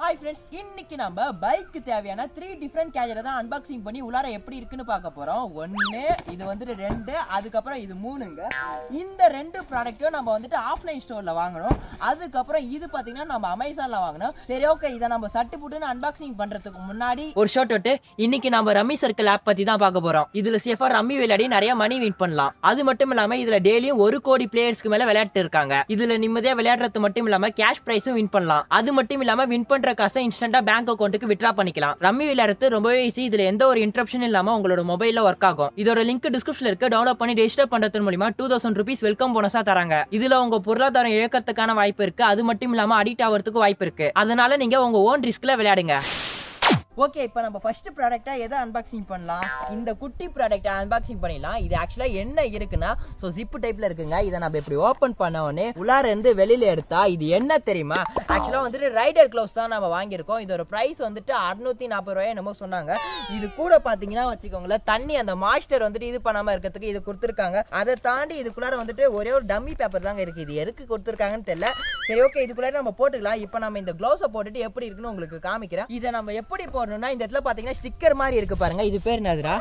Hi friends இன்னைக்கு நம்ம bike தேவையான த்ரீ டிஃப்ரெண்ட் கேஜரை தான் அன்பாக்சிங் பண்ணி உள்ளார எப்படி இருக்குன்னு பார்க்க போறோம் ஒன்று இது வந்துட்டு ரெண்டு அதுக்கப்புறம் இது மூணுங்க இந்த ரெண்டு ப்ராடக்ட்டும் நம்ம வந்துட்டு ஆஃப்லைன் ஸ்டோர்ல வாங்கணும் அதுக்கப்புறம் இது பார்த்தீங்கன்னா நம்ம அமேசான்ல வாங்கணும் சரி ஓகே இதை நம்ம சட்டு புட்டுன்னு அன்பாக்சிங் பண்றதுக்கு முன்னாடி ஒரு ஷார்ட் அவுட் இன்னைக்கு நம்ம ரம்மி சர்க்கிள் ஆப் பத்தி தான் பார்க்க போறோம் இதுல சேஃபா ரம்மி விளையாடி நிறைய மணி வின் பண்ணலாம் அது மட்டும் இல்லாம இதுல டெய்லியும் ஒரு கோடி பிளேயர்ஸ்க்கு மேல விளையாட்டு இருக்காங்க இதுல நிம்மதியா விளையாடுறது மட்டும் இல்லாம கேஷ் பிரைஸும் வின் பண்ணலாம் அது மட்டும் இல்லாம வின் பண்ற காசை இன்ஸ்டன்டா பேங்க் அக்கௌண்ட்டுக்கு விட்ரா பண்ணிக்கலாம் ரம்மி விளையாடுறது ரொம்பவே ஈஸி இதுல எந்த ஒரு இன்டரப்ஷன் இல்லாம உங்களோட மொபைல்ல ஒர்க் ஆகும் இதோட லிங்க் டிஸ்கிரிப்ஷன்ல இருக்கு டவுன்லோட் பண்ணி ரெஜிஸ்டர் பண்றது மூலியமா டூ தௌசண்ட் ருபீஸ் வெல்கம் போனஸா தராங்க இதுல உங்க பொருளாதாரம் இழக்கிறதுக்கான வாய்ப்பு இருக்கு அது மட்டும் இல்லாம அடிக்ட் ஆகிறதுக்கு வாய்ப்பு இருக்கு அதனால நீங்க உங்க ஓன் ரிஸ்க்ல விளையாடுங்க ஓகே இப்போ நம்ம ஃபர்ஸ்ட் ப்ராடக்ட்டா எதை அன்பாக்சிங் பண்ணலாம் இந்த குட்டி ப்ராடக்ட்டை அன்பாக்சிங் பண்ணிடலாம் இது ஆக்சுவலா என்ன இருக்குன்னா ஸோ ஜிப் டைப்ல இருக்குங்க இதை நம்ம இப்படி ஓப்பன் பண்ண உடனே உள்ளார இருந்து வெளியில எடுத்தா இது என்ன தெரியுமா ஆக்சுவலா வந்துட்டு ரைடர் க்ளவுஸ் தான் நம்ம வாங்கியிருக்கோம் இதோட பிரைஸ் வந்துட்டு அறுநூத்தி நாற்பது ரூபாய் என்னமோ சொன்னாங்க இது கூட பாத்தீங்கன்னா வச்சுக்கோங்களேன் தண்ணி அந்த மாய்ஸ்டர் வந்துட்டு இது பண்ணாம இருக்கிறதுக்கு இது கொடுத்துருக்காங்க அதை தாண்டி இதுக்குள்ளார வந்துட்டு ஒரே ஒரு டம்மி பேப்பர் தாங்க இருக்கு இது எதுக்கு கொடுத்துருக்காங்கன்னு தெரியல சரி ஓகே இதுக்குள்ளார நம்ம போட்டுக்கலாம் இப்போ நம்ம இந்த க்ளவுஸை போட்டுட்டு எப்படி இருக்குன்னு உங்களுக்கு காமிக்கிறேன் இதை நம்ம எப்படி போடணும்னா இந்த இடத்துல பாத்தீங்கன்னா ஸ்டிக்கர் மாதிரி இருக்கு பாருங்க இது பேர் என்னதுடா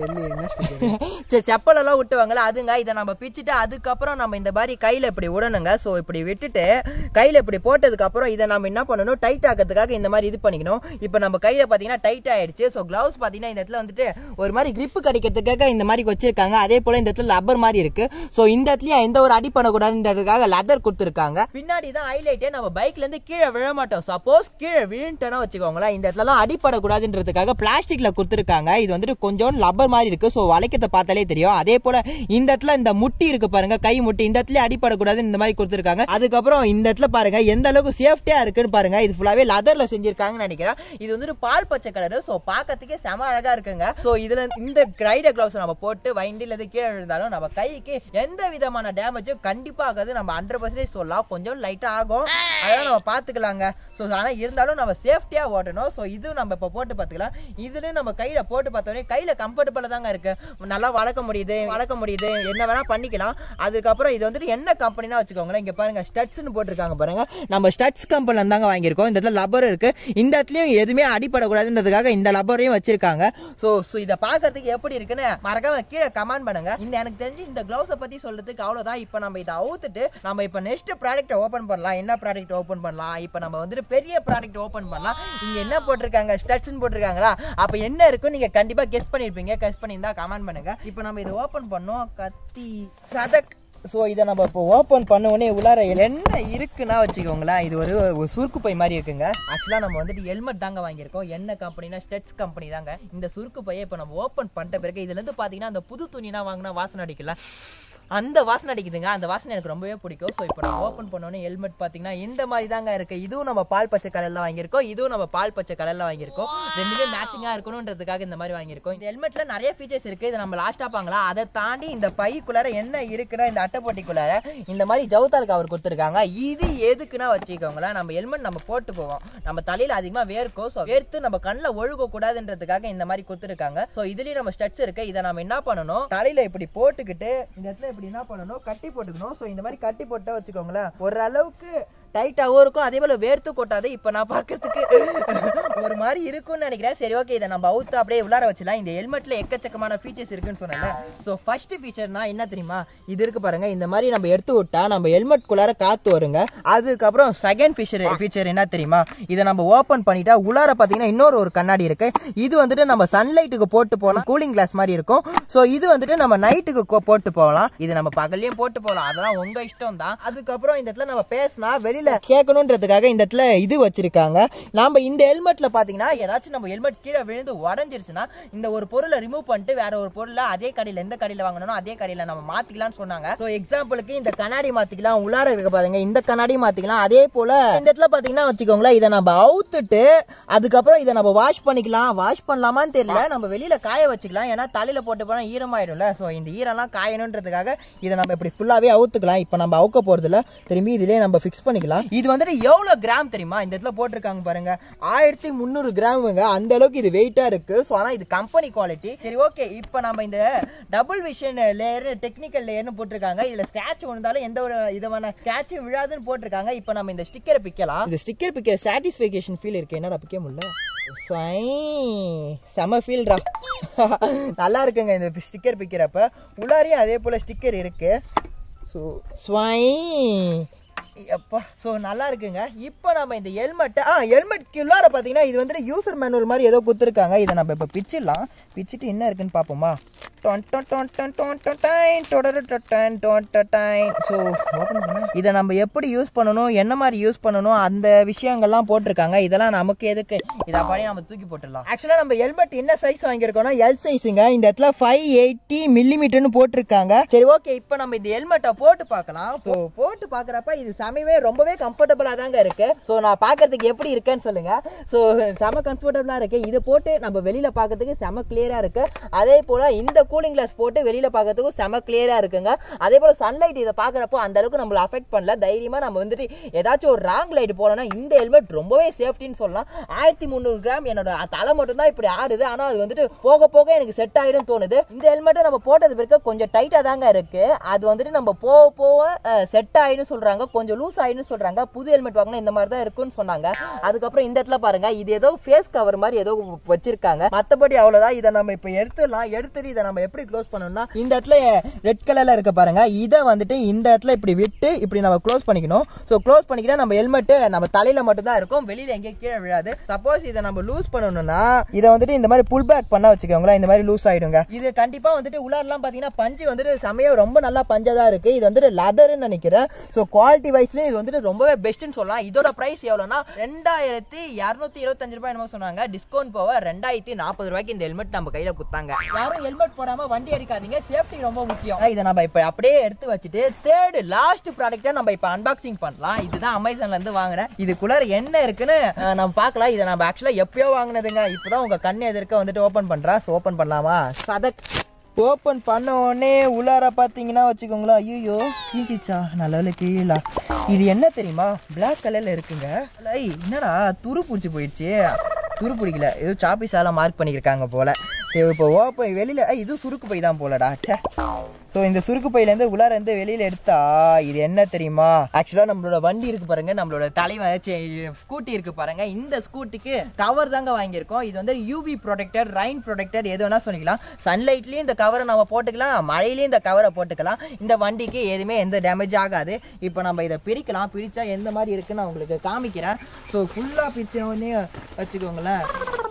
சரி செப்பல் எல்லாம் விட்டுவாங்கல்ல அதுங்க இதை நம்ம பிச்சுட்டு அதுக்கப்புறம் நம்ம இந்த மாதிரி கையில இப்படி விடணுங்க ஸோ இப்படி விட்டுட்டு கையில இப்படி போட்டதுக்கு அப்புறம் இதை நம்ம என்ன பண்ணணும் டைட் ஆக்கிறதுக்காக இந்த மாதிரி இது பண்ணிக்கணும் இப்போ நம்ம கையில பாத்தீங்கன்னா டைட் ஆயிடுச்சு ஸோ கிளவுஸ் பாத்தீங்கன்னா இந்த இடத்துல வந்துட்டு ஒரு மாதிரி grip கிடைக்கிறதுக்காக இந்த மாதிரி வச்சிருக்காங்க அதே போல இந்த இடத்துல லப்பர் மாதிரி இருக்கு ஸோ இந்த இடத்துலயும் எந்த ஒரு அடி பண்ணக்கூடாதுன்றதுக்காக லெதர் கொடுத்துருக்காங்க பின்னாடி தான் ஹைலைட்டே நம்ம பைக்ல இருந்து கீழே விழ மாட்டோம் சப்போஸ் கீழே விழுந்துட்டோம்னா வச்சுக்கோங்களேன் இந்த இடத்துலலாம் அடிப்படக்கூடாதுன்றதுக்காக பிளாஸ்டிக்ல கொடுத்துருக்காங்க இது வந்துட்டு கொஞ்சம் லப்பர் மாதிரி இருக்கு ஸோ வளைக்கத்தை பார்த்தாலே தெரியும் அதே போல இந்த இடத்துல இந்த முட்டி இருக்கு பாருங்க கை முட்டி இந்த இடத்துல அடிப்படக்கூடாதுன்னு இந்த மாதிரி கொடுத்துருக்காங்க அதுக்கப்புறம் இந்த இடத்துல பாருங்க எந்த அளவுக்கு சேஃப்டியா இருக்குன்னு பாருங்க இது ஃபுல்லாவே லெதர்ல செஞ்சிருக்காங்கன்னு நினைக்கிறேன் இது வந்துட்டு பால் பச்சை கலர் ஸோ பார்க்கறதுக்கே செம அழகா இருக்குங்க ஸோ இதுல இந்த ரைடர் கிளவுஸ் நம்ம போட்டு வண்டில இருந்து கீழே விழுந்தாலும் நம்ம கைக்கு எந்த விதமான டேமேஜும் கண்டிப்பா ஆகாது நம்ம ஹண்ட்ரட் பர்சன்டேஜ் சொல்லலாம் கொஞ்சம் லைட்டா ஆகும் அதெல்லாம் நம்ம பாத்துக்கலாங்க ஸோ ஆனா இருந்தாலும் நம்ம சேஃப்டியா ஓட்டணும் ஸோ இது நம்ம இப்போ போட்டு பார்த்துக்கலாம் இதுலயும் நம்ம கையில போட்டு பார்த்தோன்னே கையில கம்ஃபர்டபுளா தாங்க இருக்கு நல்லா வளர்க்க முடியுது வளர்க்க முடியுது என்ன வேணா பண்ணிக்கலாம் அதுக்கப்புறம் இது வந்துட்டு என்ன கம்பெனினா வச்சுக்கோங்களேன் இங்க பாருங்க ஸ்டட்ஸ்னு போட்டிருக்காங்க பாருங்க நம்ம ஸ்டட்ஸ் கம்பெனில தாங்க வாங்கியிருக்கோம் இந்த இடத்துல லப்பர் இருக்கு இந்த இடத்துலயும் எதுவுமே அடிப்படக்கூடாதுன்றதுக்காக இந்த லப்பரையும் வச்சிருக்காங்க ஸோ ஸோ இதை பார்க்கறதுக்கு எப்படி இருக்குன்னு மறக்காம கீழே கமெண்ட் பண்ணுங்க இந்த எனக்கு தெரிஞ்சு இந்த கிளவுஸை பத்தி சொல்றதுக்கு அவ்வளவுதான் இப்போ நம்ம இதை அவுத்துட்டு நம்ம இப்போ நெக்ஸ்ட் ப்ராடக்ட் ஓப்பன் பண்ணலாம் என்ன ப்ராடக்ட் ஓப்பன் பண்ணலாம் இப்போ நம்ம வந்துட்டு பெரிய ப்ராடக்ட் ஓப்பன் பண்ணலாம் இங்க என்ன போட்டிருக்காங்க ஸ்டட்ஸ்னு போட்டிருக்காங்களா அப்ப என்ன இருக்கும் நீங்க கண்டிப்பா கெஸ் பண்ணிருப்பீங்க கெஸ் பண்ணியிருந்தா கமெண்ட் பண்ணுங்க இப்போ நம்ம இதை ஓப்பன் பண்ணோம் கத்தி சதக் ஸோ இதை நம்ம இப்போ ஓப்பன் பண்ண உடனே உள்ளார என்ன இருக்குன்னா வச்சுக்கோங்களேன் இது ஒரு ஒரு சுருக்கு பை மாதிரி இருக்குங்க ஆக்சுவலாக நம்ம வந்துட்டு ஹெல்மெட் தாங்க வாங்கியிருக்கோம் என்ன கம்பெனினா ஸ்டெட்ஸ் கம்பெனி தாங்க இந்த சுருக்கு பையை இப்போ நம்ம ஓப்பன் பண்ணிட்ட பிறகு இதுலேருந்து பார்த்தீங்கன்னா அந்த புது துணினா வாங்கினா வாசனை அடிக்கல அந்த வாசனை அடிக்குதுங்க அந்த வாசனை எனக்கு ரொம்பவே பிடிக்கும் ஸோ இப்போ நம்ம ஓப்பன் பண்ணோன்னே ஹெல்மெட் பார்த்தீங்கன்னா இந்த மாதிரி தாங்க இருக்கு இதுவும் நம்ம பால் பச்சை கலர்ல வாங்கியிருக்கோம் இதுவும் நம்ம பால் பச்சை கலர்ல வாங்கியிருக்கோம் ரெண்டுமே மேட்சிங்காக இருக்கணுன்றதுக்காக இந்த மாதிரி வாங்கியிருக்கோம் இந்த ஹெல்மெட்ல நிறைய ஃபீச்சர்ஸ் இருக்கு இதை நம்ம லாஸ்ட்டாக பார்க்கலாம் அதை தாண்டி இந்த பைக்குள்ளார என்ன இருக்குன்னா இந்த அட்டைப்பொட்டிக்குள்ளார இந்த மாதிரி ஜவுத்தால் கவர் கொடுத்துருக்காங்க இது எதுக்குன்னா வச்சுக்கோங்களேன் நம்ம ஹெல்மெட் நம்ம போட்டு போவோம் நம்ம தலையில அதிகமா வேர்க்கும் ஸோ வேர்த்து நம்ம கண்ணில் ஒழுக கூடாதுன்றதுக்காக இந்த மாதிரி கொடுத்துருக்காங்க ஸோ இதுலயும் நம்ம ஸ்டட்ஸ் இருக்கு இதை நம்ம என்ன பண்ணணும் தலையில இப்படி போட்டுக்கிட்டு இந்த இடத்துல இப்படி என்ன பண்ணணும் கட்டி போட்டுக்கணும் ஸோ இந்த மாதிரி கட்டி போட்டா வச்சுக்கோங்களேன் ஓரளவுக்கு டைட்டாகவும் இருக்கும் அதே போல வேர்த்து கொட்டாது இப்போ நான் பார்க்கறதுக்கு ஒரு மாதிரி இருக்கும்னு நினைக்கிறேன் சரி ஓகே இதை நம்ம அவுத்து அப்படியே உள்ளார வச்சலாம் இந்த ஹெல்மெட்ல எக்கச்சக்கமான ஃபீச்சர்ஸ் இருக்குன்னு சொன்னேன்ல ஸோ ஃபர்ஸ்ட் ஃபீச்சர்னா என்ன தெரியுமா இது இருக்கு பாருங்க இந்த மாதிரி நம்ம எடுத்து விட்டா நம்ம ஹெல்மெட் குள்ளார காத்து வருங்க அதுக்கப்புறம் செகண்ட் ஃபீச்சர் ஃபீச்சர் என்ன தெரியுமா இதை நம்ம ஓப்பன் பண்ணிட்டா உள்ளார பார்த்தீங்கன்னா இன்னொரு ஒரு கண்ணாடி இருக்கு இது வந்துட்டு நம்ம சன்லைட்டுக்கு போட்டு போகலாம் கூலிங் கிளாஸ் மாதிரி இருக்கும் ஸோ இது வந்துட்டு நம்ம நைட்டுக்கு போட்டு போகலாம் இது நம்ம பகல்லையும் போட்டு போகலாம் அதெல்லாம் உங்க இஷ்டம் தான் அதுக்கப்புறம் இந்த இடத்துல நம்ம பேசினா வெளியில கேட்கணுன்றதுக்காக இந்த இடத்துல இது வச்சிருக்காங்க நாம இந்த ஹெல்மெட்ல பாத்தீங்கன்னா ஏதாச்சும் நம்ம ஹெல்மெட் கீழே விழுந்து உடஞ்சிருச்சுன்னா இந்த ஒரு பொருளை ரிமூவ் பண்ணிட்டு வேற ஒரு பொருளை அதே கடையில எந்த கடையில வாங்கணும் அதே கடையில நம்ம மாத்திக்கலாம்னு சொன்னாங்க ஸோ எக்ஸாம்பிளுக்கு இந்த கண்ணாடி மாத்திக்கலாம் உள்ளார இருக்க பாருங்க இந்த கண்ணாடி மாத்திக்கலாம் அதே போல இந்த இடத்துல பாத்தீங்கன்னா வச்சுக்கோங்களேன் இதை நம்ம அவுத்துட்டு அதுக்கப்புறம் இதை நம்ம வாஷ் பண்ணிக்கலாம் வாஷ் பண்ணலாமான்னு தெரியல நம்ம வெளியில காய வச்சுக்கலாம் ஏன்னா தலையில போட்டு போனா ஈரமாயிடும்ல ஸோ இந்த ஈரம்லாம் காயணுன்றதுக்காக இதை நம்ம இப்படி ஃபுல்லாவே அவுத்துக்கலாம் இப்போ நம்ம அவுக்க போறது இல்ல திரும்பி இதுலயே நம்ம ஃபிக்ஸ் பண்ணிக்கலாம் இது வந்துட்டு எவ்வளவு கிராம் தெரியுமா இந்த இடத்துல போட்டிருக்காங்க பாருங்க ஆயிரத்தி முந்நூறு கிராமுங்க அந்த அளவுக்கு இது வெயிட்டா இருக்கு ஸோ ஆனால் இது கம்பெனி குவாலிட்டி சரி ஓகே இப்போ நம்ம இந்த டபுள் விஷன் லேயர் டெக்னிக்கல் லேயர்னு போட்டிருக்காங்க இதுல ஸ்கிராட்ச் விழுந்தாலும் எந்த ஒரு விதமான ஸ்கிராட்சும் விழாதுன்னு போட்டிருக்காங்க இப்போ நம்ம இந்த ஸ்டிக்கரை பிக்கலாம் இந்த ஸ்டிக்கர் பிக்கிற சாட்டிஸ்ஃபிகேஷன் ஃபீல் இருக்கு என்னடா பிக்க முடியல ஸ்வை. செம ஃபீல்டா நல்லா இருக்குங்க இந்த ஸ்டிக்கர் பிக்கிறப்ப உள்ளாரையும் அதே போல ஸ்டிக்கர் இருக்கு ஸோ ஸ்வை அப்பா ஸோ நல்லா இருக்குங்க இப்போ நம்ம இந்த ஹெல்மெட்டை ஆ ஹெல்மெட் உள்ளார பார்த்தீங்கன்னா இது வந்துட்டு யூசர் மேனுவல் மாதிரி ஏதோ கொடுத்துருக்காங்க இதை நம்ம இப்போ பிச்சிடலாம் பிச்சுட்டு என்ன இருக்குன்னு பார்ப்போமா டொன் டொன் டொன் டொன் டொன் டொன் டைன் டொடரு டொட்டன் டொன் டொட்டைன் ஸோ ஓப்பன் பண்ண இதை நம்ம எப்படி யூஸ் பண்ணணும் என்ன மாதிரி யூஸ் பண்ணணும் அந்த விஷயங்கள்லாம் போட்டிருக்காங்க இதெல்லாம் நமக்கு எதுக்கு இதை பண்ணி நம்ம தூக்கி போட்டுடலாம் ஆக்சுவலாக நம்ம ஹெல்மெட் என்ன சைஸ் வாங்கியிருக்கோம்னா எல் சைஸுங்க இந்த இடத்துல ஃபைவ் எயிட்டி மில்லிமீட்டர்னு போட்டிருக்காங்க சரி ஓகே இப்போ நம்ம இந்த ஹெல்மெட்டை போட்டு பார்க்கலாம் ஸோ போட்டு பார்க்குறப்ப இது செமையவே ரொம்பவே கம்ஃபர்டபுளாக தாங்க இருக்கு ஸோ நான் பார்க்கறதுக்கு எப்படி இருக்கேன்னு சொல்லுங்க ஸோ செம கம்ஃபர்டபுளாக இருக்கு இதை போட்டு நம்ம வெளியில பார்க்கறதுக்கு செம கிளியரா இருக்கு அதே போல இந்த கூலிங் கிளாஸ் போட்டு வெளியில பார்க்கறதுக்கும் செம கிளியரா இருக்குங்க அதே போல சன்லைட் இதை பார்க்குறப்போ அந்த அளவுக்கு நம்மள அஃபெக்ட் பண்ணல தைரியமா நம்ம வந்துட்டு ஏதாச்சும் ஒரு ராங் லைட் போனோம்னா இந்த ஹெல்மெட் ரொம்பவே சேஃப்டின்னு சொல்லலாம் ஆயிரத்தி முந்நூறு கிராம் என்னோட தலை மட்டும் தான் இப்படி ஆடுது ஆனா அது வந்துட்டு போக போக எனக்கு செட் ஆயிடும் தோணுது இந்த ஹெல்மெட்டை நம்ம போட்டது பிறகு கொஞ்சம் டைட்டா தாங்க இருக்கு அது வந்துட்டு நம்ம போக போக செட் ஆயிடும் சொல்றாங்க கொஞ்சம் லூஸ் ஆயிடும் சொல்றாங்க புது ஹெல்மெட் வாங்கினா இந்த மாதிரி தான் இருக்கும்னு சொன்னாங்க அதுக்கப்புறம் இந்த இடத்துல பாருங்க இது ஏதோ ஃபேஸ் கவர் மாதிரி ஏதோ வச்சிருக்காங்க மத்தபடி அவ்வளவுதான் இதை நம்ம இப்போ எடுத்துடலாம் எடுத்துட்டு இதை நம்ம எப்படி க்ளோஸ் பண்ணணும்னா இந்த இடத்துல ரெட் கலர்ல இருக்க பாருங்க இதை வந்துட்டு இந்த இடத்துல இப்படி விட்டு இப்படி நம்ம க்ளோஸ் பண்ணிக்கணும் ஸோ க்ளோஸ் பண்ணிக்கிட்டா நம்ம ஹெல்மெட் நம்ம தலையில மட்டும் தான் இருக்கும் வெளியில எங்கேயும் கீழே விழாது சப்போஸ் இதை நம்ம லூஸ் பண்ணணும்னா இதை வந்துட்டு இந்த மாதிரி புல் பேக் பண்ண வச்சுக்கோங்களேன் இந்த மாதிரி லூஸ் ஆயிடுங்க இது கண்டிப்பா வந்துட்டு உள்ளாரெல்லாம் பாத்தீங்கன்னா பஞ்சு வந்துட்டு செமையா ரொம்ப நல்லா பஞ்சா தான் இருக்கு இது வந்துட்டு லெதர்னு நினைக்கிறேன் ஸோ குவாலிட்டி வைஸ்லயும் இது வந்துட்டு ரொம்பவே பெஸ்ட்னு சொல்லலாம் இதோட பிரைஸ் எவ்வளோனா ரெண்டாயிரத்தி இரநூத்தி இருபத்தஞ்சு ரூபாய் என்னமோ சொன்னாங்க டிஸ்கவுண்ட் போக ரெண்டாயிரத்தி நாற்பது ரூபாய்க்கு இந்த ஹெல்மெட் நம்ம கையில குத்தாங்க யாரும் ஹெல்மெட் போடாம வண்டி அடிக்காதீங்க சேஃப்டி ரொம்ப முக்கியம் இதை நம்ம இப்ப அப்படியே எடுத்து வச்சுட்டு தேர்ட் லாஸ்ட் ப்ராடக்ட்டை நம்ம இப்ப அன்பாக்சிங் பண்ணலாம் இதுதான் அமேசான்ல இருந்து வாங்கினேன் இதுக்குள்ளார என்ன இருக்குன்னு அஹ், நம்ம பார்க்கலாம் இதை நம்ம ஆக்சுவலா எப்பயோ வாங்கினதுங்க இப்பதான் உங்க கண்ணு எதிர்க்க வந்துட்டு ஓபன் பண்றா ஓபன் பண்ணலாமா சதக் ஓப்பன் பண்ண உடனே உள்ளார பார்த்தீங்கன்னா வச்சுக்கோங்களேன் ஐயோ கீச்சிச்சா நல்ல வேலை கீழா இது என்ன தெரியுமா Black கலர்ல இருக்குங்க ஐ என்னடா துரு பிடிச்சி போயிடுச்சு துரு பிடிக்கல ஏதோ சாப்பிஸால மார்க் பண்ணியிருக்காங்க போல சரி இப்போ ஓப்பன் வெளியில ஐ, இது சுருக்கு பை தான் போலடா ச்சே ஸோ இந்த சுருக்கு பையிலேருந்து உள்ளார இருந்து வெளியில எடுத்தா இது என்ன தெரியுமா ஆக்சுவலாக நம்மளோட வண்டி இருக்கு பாருங்க நம்மளோட தலைவன் ஸ்கூட்டி இருக்கு பாருங்க இந்த ஸ்கூட்டிக்கு கவர் தாங்க வாங்கியிருக்கோம் இது வந்து யூவி ப்ரொடெக்டர் ரைன் ப்ரொடெக்டர் எது வேணா சொல்லிக்கலாம் சன்லைட்லயும் இந்த கவரை நம்ம போட்டுக்கலாம் மழையிலயும் இந்த கவரை போட்டுக்கலாம் இந்த வண்டிக்கு எதுவுமே எந்த டேமேஜ் ஆகாது இப்போ நம்ம இதை பிரிக்கலாம் பிரிச்சா எந்த மாதிரி இருக்குன்னு நான் உங்களுக்கு காமிக்கிறேன் ஸோ ஃபுல்லாக பிரிச்ச உடனே வச்சுக்கோங்களேன்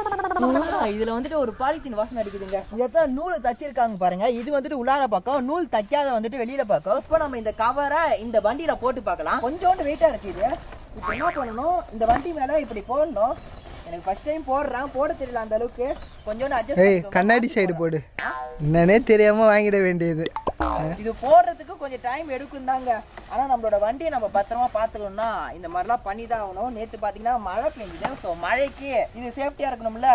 ஆ, இதுல வந்துட்டு ஒரு பாலித்தீன் வாசனை அடிக்குதுங்க இதான் நூல் தச்சிருக்காங்க பாருங்க இது வந்துட்டு உள்ளார பக்கம் நூல் தைக்காத வந்துட்டு வெளியில பக்கம் இப்போ நம்ம இந்த கவரை இந்த வண்டியில போட்டு பார்க்கலாம் கொஞ்சோண்டு வெயிட்டா இருக்கு இது இப்போ என்ன பண்ணணும் இந்த வண்டி மேல இப்படி போடணும் எனக்கு ஃபர்ஸ்ட் டைம் போடுறேன் போட தெரியல அந்த அளவுக்கு கொஞ்சோண்டு ஏய் அட்ஜஸ்ட் கண்ணாடி சைடு போடு என்னன்னே தெரியாம வாங்கிட வேண்டியது இது போடுறதுக்கு கொஞ்சம் டைம் எடுக்கும் தாங்க ஆனா நம்மளோட வண்டியை நம்ம பத்திரமா பாத்துக்கணும்னா இந்த மாதிரிலாம் பண்ணி தான் ஆகணும் நேத்து பாத்தீங்கன்னா மழை பெஞ்சுது ஸோ மழைக்கு இது சேஃப்டியா இருக்கணும்ல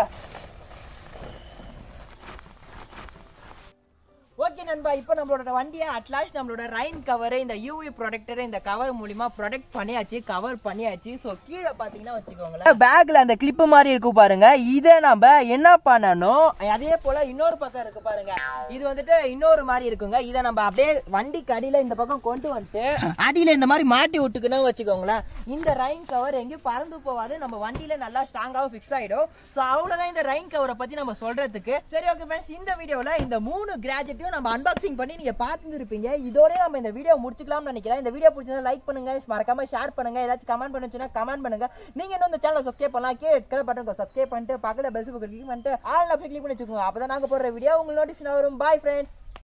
ஓகே நண்பா இப்போ நம்மளோட வண்டியை அட்லாஸ்ட் நம்மளோட ரைன் கவர் இந்த யூவி ப்ரொடெக்டர் இந்த கவர் மூலியமா ப்ரொடெக்ட் பண்ணியாச்சு கவர் பண்ணியாச்சு ஸோ கீழே பார்த்தீங்கன்னா வச்சுக்கோங்களேன் பேக்ல அந்த கிளிப்பு மாதிரி இருக்கு பாருங்க இதை நம்ம என்ன பண்ணணும் அதே போல இன்னொரு பக்கம் இருக்கு பாருங்க இது வந்துட்டு இன்னொரு மாதிரி இருக்குங்க இதை நம்ம அப்படியே வண்டிக்கு அடியில இந்த பக்கம் கொண்டு வந்துட்டு அடியில இந்த மாதிரி மாட்டி விட்டுக்கணும் வச்சுக்கோங்களேன் இந்த ரைன் கவர் எங்கேயும் பறந்து போகாது நம்ம வண்டியில நல்லா ஸ்ட்ராங்காகவும் ஃபிக்ஸ் ஆயிடும் ஸோ அவ்வளோதான் இந்த ரைன் கவரை பத்தி நம்ம சொல்றதுக்கு சரி ஓகே ஃப்ரெண்ட்ஸ் இந்த வீடியோல இந்த மூணு கிராஜெட்டையும் நம்ம அன்பாக்சிங் பண்ணி நீங்க பார்த்துருப்பீங்க இதோட நம்ம இந்த வீடியோ முடிச்சுக்கலாம்னு நினைக்கிறேன் இந்த வீடியோ பிடிச்சதா லைக் பண்ணுங்க மறக்காம ஷேர் பண்ணுங்க ஏதாச்சும் கமெண்ட் பண்ணுச்சுன்னா கமெண்ட் பண்ணுங்க நீங்க இன்னும் இந்த சேனலை சப்ஸ்கிரைப் பண்ணலாம் கீழே கலர் பட்டன் சப்ஸ்கிரைப் பண்ணிட்டு பக்கத்துல பெல் கிளிக் பண்ணிட்டு ஆல் ஆப்ஷன் கிளிக் பண்ணி வச்சுக்கோங்க அப்பதான் நாங்க போடுற வீடியோ உங்களுக்கு நோட்டிஃபிகேஷன் வரும் பாய் ஃப்ரெண்ட்ஸ்